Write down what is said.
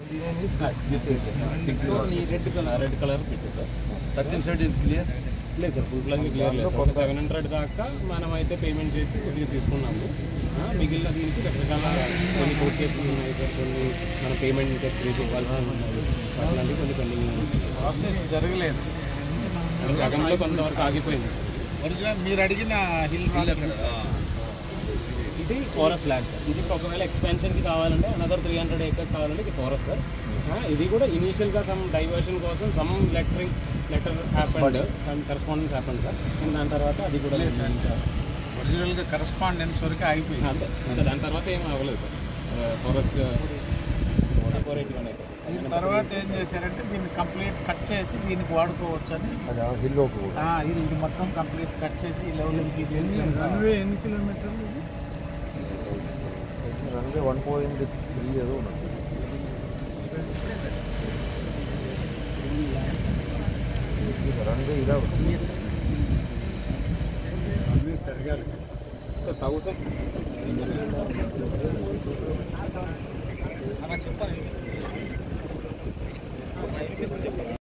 ఈ red colour red colour పెట్టు sir thirteen side is clear లేదు సార్ ఫుల్ ప్లాన్ క్లియర్ లేదు sir seven hundred దాకా మనం అయితే పేమెంట్ చేసి కొద్దిగా తీసుకున్నాము ఆ, మిగిలిన దీనికి రకరకాల కొన్ని కోర్ట్ కేసులు ఉన్నాయి సార్ కొన్ని మన పేమెంట్ ఇంకా త్రీకి ఇవ్వాల్సి ఉన్నాయి అట్లాంటివి కొన్ని పెండింగ్ ప్రాసెస్ జరగలేదు సగంలో కొంతవరకు ఆగిపోయింది ఒరిజినల్ మీరు అడిగిన హిల్ ఇది ఫారెస్ట్ ల్యాండ్ సార్ ఇది ఒకవేళ ఎక్స్పెన్షన్కి కావాలంటే అనదర్ త్రీ హండ్రెడ్ ఏకర్స్ కావాలంటే ఇది ఫారెస్ట్ సార్ ఆ, ఇది కూడా ఇనీషియల్గా సమ్ డైవర్షన్ కోసం some lettering letter happened some correspondence happened sir and దాని తర్వాత అది కూడా లేదు సార్ ఇంకా ఒరిజినల్గా కరస్పాండెన్స్ వరకు ఆగిపోయింది అంతే ఇంకా దాని తర్వాత ఏం అవ్వలేదు sir forest four eighty one అయితే దీని తర్వాత ఏం చేశారంటే దీన్ని కంప్లీట్ కట్ చేసి దీనికి వాడుకోవచ్చు అని ఆ, ఇది ఇది మొత్తం కంప్లీట్ కట్ చేసి ఈ లెవెల్కి రన్వే ఎన్ని కిలోమీటర్లు ఇది రన్వే వన్ పాయింట్ త్రీ ఏదో ఉన్నది రన్వే ఇలా ఉంది థౌసండ్ అలా చెప్పాలి